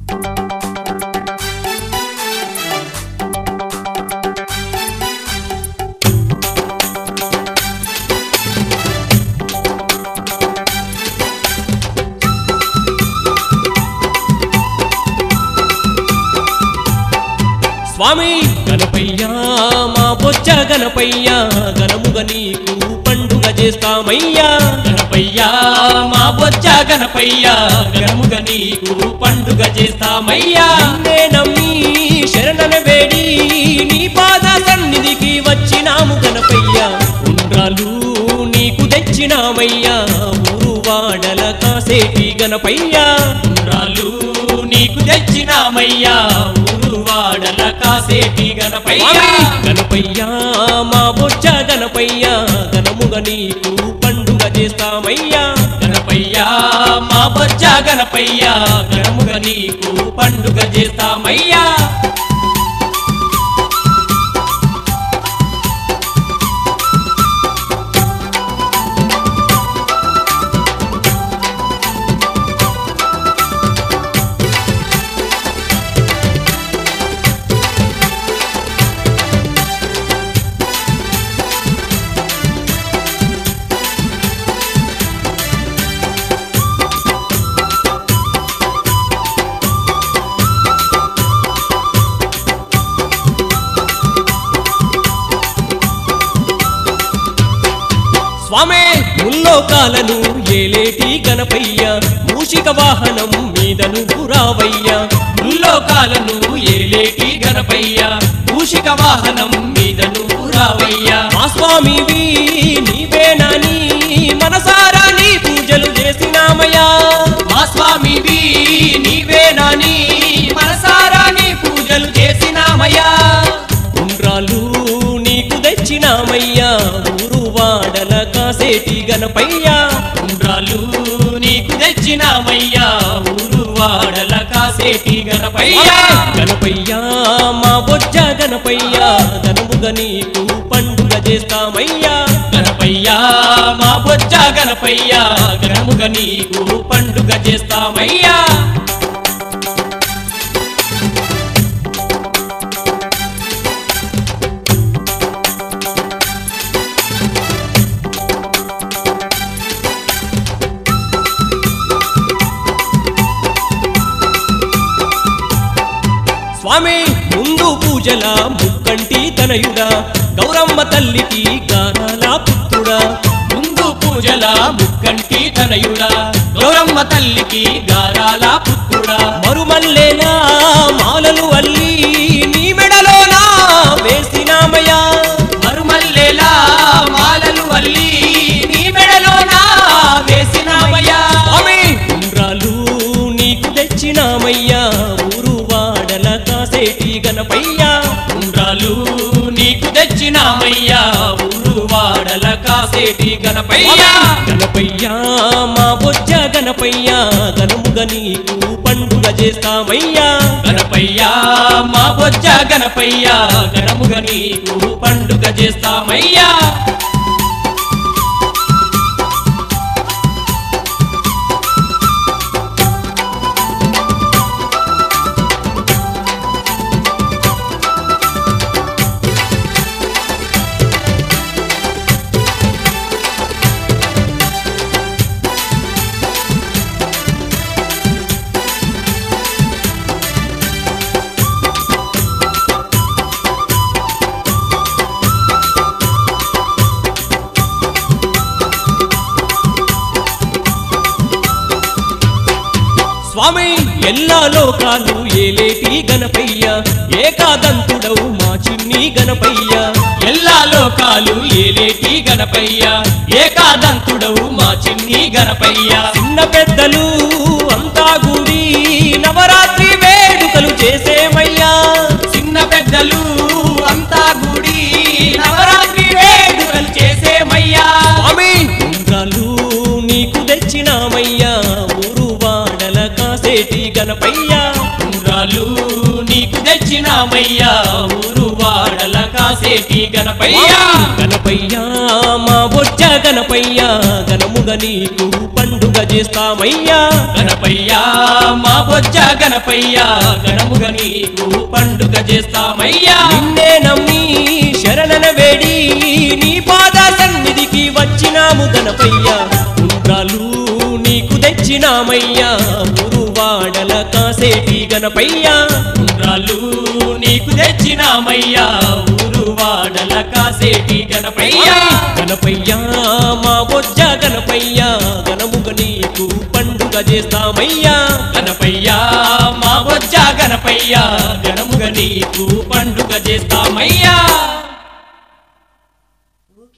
స్వామి గణపయ్యా మా బొచ్చ గణపయ్యా గణముగ నీకు పండుగ చేస్తామయ్యా గణపయ్యా మా బొచ్చ గణపయ్యా గణముగ నీకు పండుగ చేస్తామయ్యా నిన్నే నమ్మి శరణన వేడి నీ పాద సన్నిధికి వచ్చినాము గణపయ్యా ఉండ్రాలు నీకు తెచ్చినామయ్యా ఊరు వాడల కాసేటి గణపయ్యా ఉండ్రాళ్ళు నీకు తెచ్చినామయ్యా ఊరు వాడల కాసేటి గణపయ్యా స్వామి గణపయ్యా మా బొచ్చ గణపయ్యా గణముగ నీకు పండుగ చేస్తామయ్యా గణపయ్యా మా బొచ్చ గణపయ్యా గణముగ నీకు పండుగ చేస్తామయ్యా స్వామే ముల్లోకాలను ఏలేటి గణపయ్య మూషిక వాహనం మీదను రావయ్యా ముల్లోకాలను ఏలేటి గణపయ్యా మూషిక వాహనం మీదను రావయ్యా మా స్వామివి నీవేనని మనసారా నీ పూజలు చేసినామయ్యా మా స్వామివి నీవేనని మనసారా నీ పూజలు చేసినామయ్యా ఉండ్రాలు నీకు తెచ్చినామయ్యా ఊరు వాడల కాసేటి గణపయ్యా ఉండ్రాళ్ళు నీకు తెచ్చినామయ్యా ఊరు వాడల కాసేటి గణపయ్యా గణపయ్యా మా బొజ్జ గణపయ్యా గణముగ నీకు పండుగ చేస్తామయ్యా గణపయ్యా మా బొచ్చ గణపయ్యా గణముగ నీకు పండుగ చేస్తామయ్యా స్వామి ముందు పూజల ముక్కంటి తనయుడా గౌరమ్మ తల్లికి గానాల పుత్రుడా ముందు పూజల ముక్కంటి తనయుడా గౌరమ్మ తల్లికి గారాల పుత్రుడా మరుమల్లేనా మాలలు అల్లి నీ మెడలోనా వేసినామయ్యా మరుమల్లెలా మాలలు అల్లి నీ మెడలోనా వేసినామయ్యా స్వామి ఉండ్రాలు నీకు తెచ్చినామయ్యా ఊరు వాడల కాసేటి గణపయ్యా ఉండ్రాలు నీకు తెచ్చినామయ్యా ఊరు వాడల కాసేటి గణపయ్యా గణపయ్యా మా బొజ్జ గణపయ్యా గణముగ నీకు పండుగ చేస్తామయ్యా గణపయ్యా మా బొచ్చ గణపయ్యా గణముగ నీకు పండుగ చేస్తామయ్యా స్వామి ఎల్లా లోకాలు ఏలేటి గణపయ్య ఏకాదంతుడవు మా చిన్ని గణపయ్య ఎల్లా లోకాలు ఏలేటి గణపయ్యా ఏకాదంతుడవు మా చిన్ని గణపయ్యా చిన్న పెద్దలు అంతా కూడి నవరాత్రి వేడుకలు చేసేమయ్యా చిన్న పెద్దలు అంతా గుడి నవరాత్రి వేడుకలు చేసేమయ్యా స్వామి ఉండ్రాలు నీకు తెచ్చినామయ్యా ఊరు వాడల కాసేటి గణపయ్యా ఉండ్రాలు నీకు తెచ్చినామయ్యా ఊరు వాడల కాసేటి గణపయ్యా గణపయ్యా మా బొజ్జ గణపయ్యా గణముగ నీకు పండుగ చేస్తామయ్యా గణపయ్యా మా బొజ్జ గణపయ్య గణముగ నీకు పండుగ చేస్తామయ్యా నిన్నే నమ్మి శరణన వేడి నీ పాద సన్నిధికి వచ్చినాము గణపయ్య ఉండ్రాలు నీకు తెచ్చినామయ్యా ఊరువాడల కాసేటి గణపయ్య ఉండ్రాళ్ళు నీకు తెచ్చినామయ్యా ఊరు వాడల కాసేటి గణపయ్య గణపయ్య మా బొజ్జ గణపయ్య గణముగ నీకు పండుగ చేస్తామయ్యా గణపయ్య మా బొజ్జ గణపయ్య గణముగ నీకు పండుగ చేస్తామయ్యా